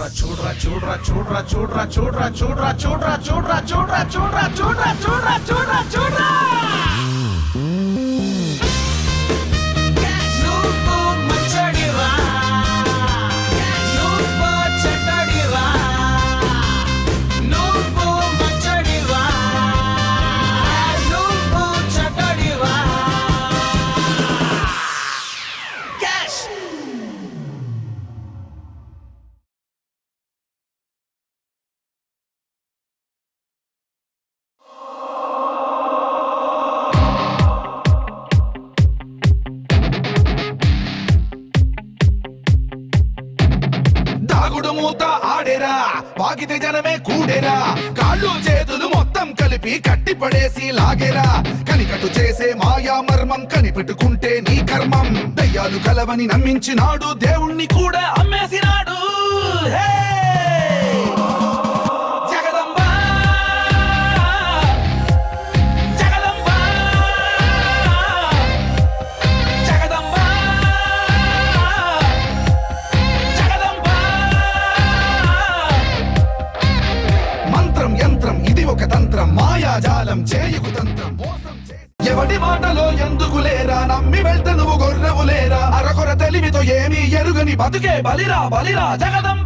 చూడ్రా చూడ్రా చూడ్రా చూడ్రా చూడ్రా చూడ్రా చూడ్రా చూడ్రా చూడ్రా చూడ్రా చూడ్రా చూడ్రా చూడ్రా చూడ్రా చూడ్రా నువ్వు మంచడివా నువ్వు చెడ్డడివా నువ్వు మంచడివా నువ్వు చెడ్డడివా క్యాష్ దాగుడు మూత ఆడేరా వాగితే జనమే కూడేరా కాళ్ళు చేతులు మొత్తం కలిపి కట్టి పడేసి లాగేరా కనికట్టు చేసే మాయా మర్మం కనిపెట్టుకుంటే నీ కర్మం దయ్యాలు కలవని నమ్మించినాడు దేవుణ్ణి కూడా అమ్మేసినాడు హే! జగదంబ జగదంబ జగదంబ జగదంబ మంత్రం యంత్రం ఇది ఒక తంత్రం మాయాజాలం చేయుకు తంత్రం మోసం చేసి- ఎవడి మాటలో ఎందుకు లేరా నమ్మి వెళ్తే నువ్వు గొర్రెవు లేరా అరకొర తెలివితో ఏమీ ఎరుగని బతుకే బలిరా బలిరా జగదంబ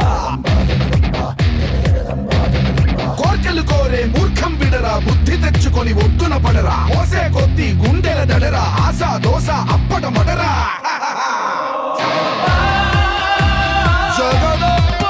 కోర్కెలు కోరే మూర్ఖం విడరా బుద్ధి తెచ్చుకొని ఒడ్డున పడరా మోసే కొద్ది గుండెల దడరా ఆశ దోశ అప్పట మడరా జగదంబ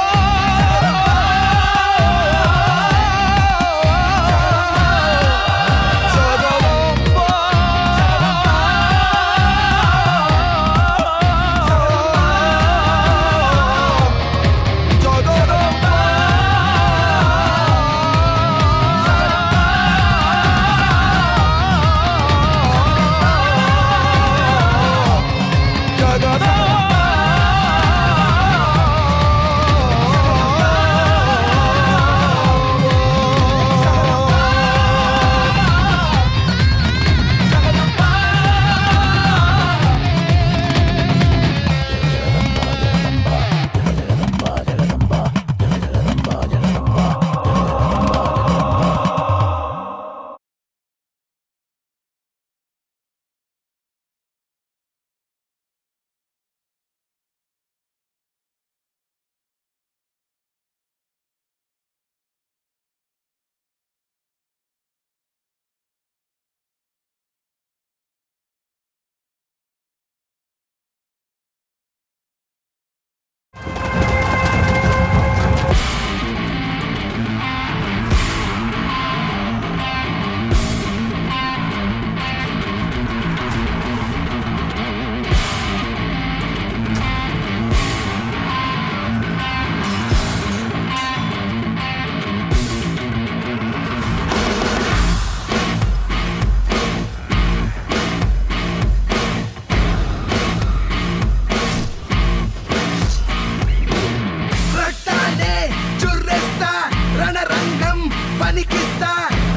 రక్తాన్నే చుర్రెస్తా రణరంగం పనికిస్తా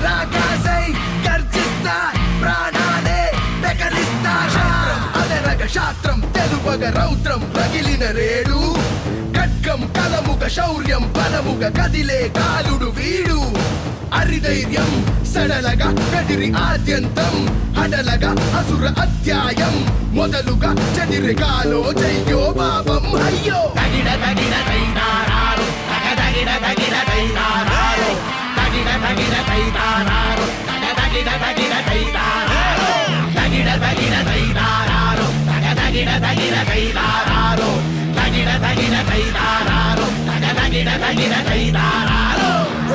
రాకాసై గర్జిస్తా ప్రాణాలే బెకరిస్తా అదరగ శాస్త్రం తెలుపగ రౌద్రం రగిలిన రేడు ఖడ్గం కలముగ శౌర్యం బలముగ కదిలే కాలుడు వీడు అరిధైర్యం సడలగా కదిరి ఆద్యంతం హడలగా అసుర అధ్యాయం మొదలుగా చదిరికాలో జయ్యో పాపం అయ్యో తగిన తగిన తైతారారు తగ తగిన తగిన తైతారారు తగిన తగిన తైతారారు తగ తగిన తగిన తైతారారు తగిన తగిన తైతారారు తగ తగిన తగిన తైతారారు తగిన తగిన తైతారారు తగ తగిన తగిన తైతారారు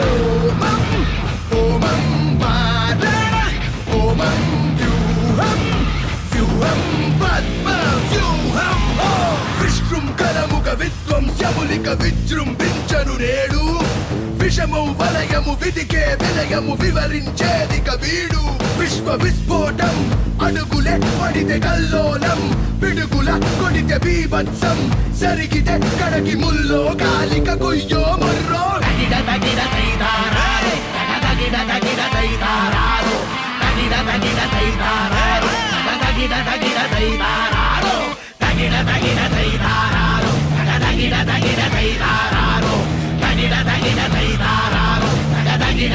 ఓమం ఓమం వారణ ఓమం వ్యూహం వ్యూహం పద్మ వ్యూహం ఓ విశృంఖలముగ విధ్వంసములిక విజృంభించను నేడు విషము వలయము విధికే విలయము వివరించేదిక వీడు విశ్వ విస్ఫోటం అడుగులే పడితే కల్లోలం పిడుగుల కొడితే బీభత్సం సరిగితే కడకి ముల్లో కాలిక కుయ్యో మర్రో తగిన తగిన తైతారారు తగ తగిన తగిన తైతారారు తగిన తగిన తైతారారు తగ తగిన తగిన తైతారారు తగిన తగిన తైతారారు తగ తగిన తగిన తైతారారు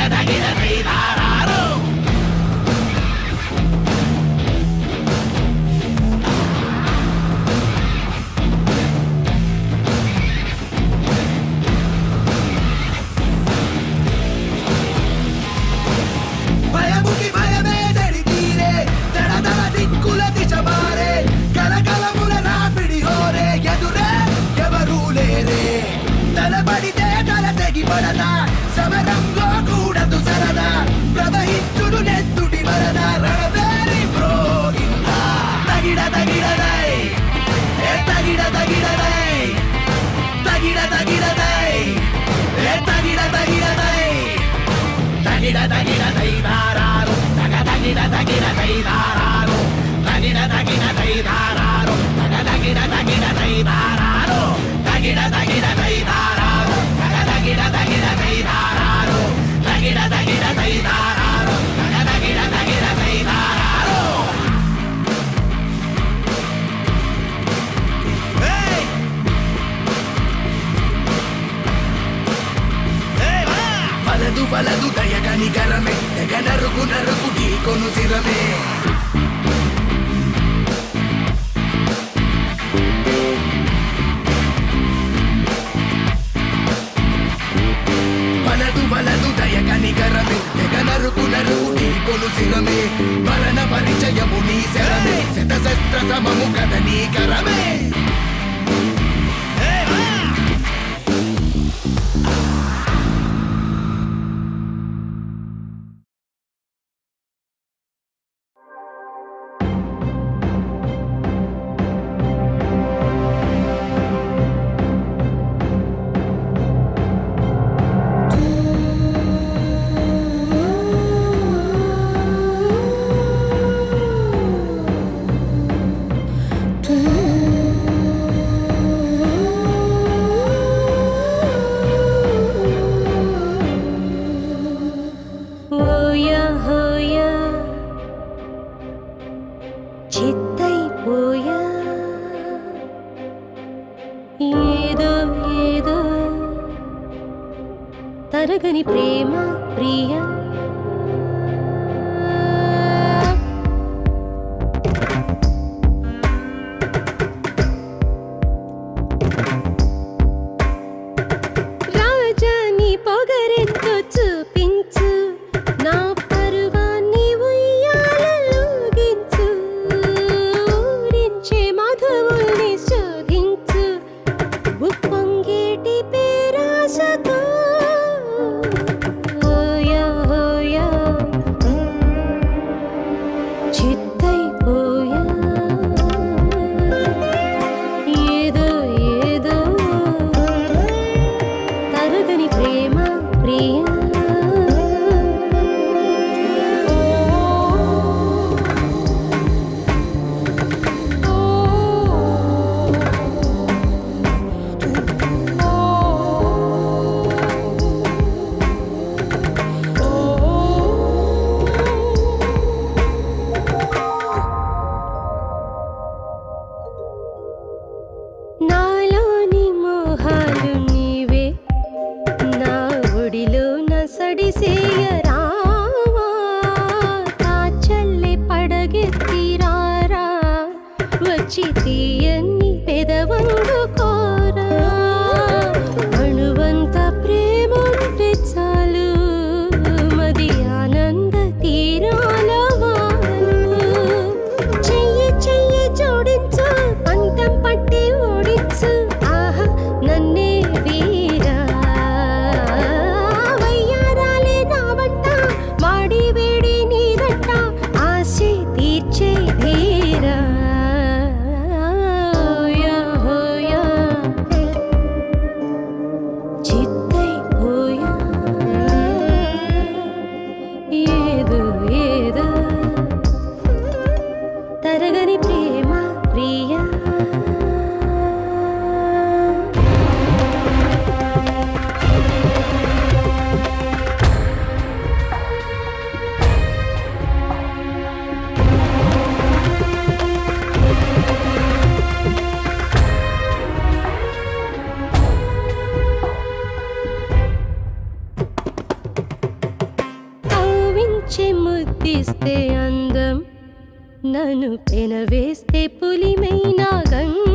తగిడ తైదారారు భయముకి భయమే తీరే దడదడ దిక్కుల దిశమారే కలకలముల రాపిడి హోరే ఎదురే ఎవరూ లేరే తలబడితే తల తెగి పడదా సమరంలో కూడదు సరదా ప్రవహించుడు నెత్తుడి వరద రణవేరి బ్రో ఇందా తగిడ తగిడదై ఏ తగిడ తగిడదై తగిడ తగిడదై ఏ తగిడ తగిడదై తగిడ తగిడ తైదారారు తగ తగిడ తగిడ తైదారారు తగిడ తగిడ తైదారారు తగ తగిడ తగిడ తైదారారు తగిడ తగిడ తైదారారు తగ తగిడ తగిడ తైదారారు తగిడ తగిడ తైదారారు తగ తగిడ తగిడ తైదారారు ఏయ్ ఏయ్ వా వలదు వలదు దయగని గరమే తెగ నరుకు నరుకు ఢీకొను శిరమే వలదు వలదు దయగని గరమే తెగ నరుకు నరుకు ఢీకొను శిరమే మరణ పరిచయము నీ శరమే శత శస్త్ర సమము కథ నీ కరమే ఏయ్ వా ఓయా హోయా చిత్తైపోయా ఏదో ఏదో తరగని ప్రేమ ప్రియ రాజాని పొగరెంతో చూపించు నా పరువాన్ని ఉయ్యాలలోగించు ఊరించే మధువుల్ని శోధించు ఉప్పొంగేటి పేరాశతో ఓయా ముద్దిస్తే అందం నన్ను పెనవేస్తే పులిమైనా గండం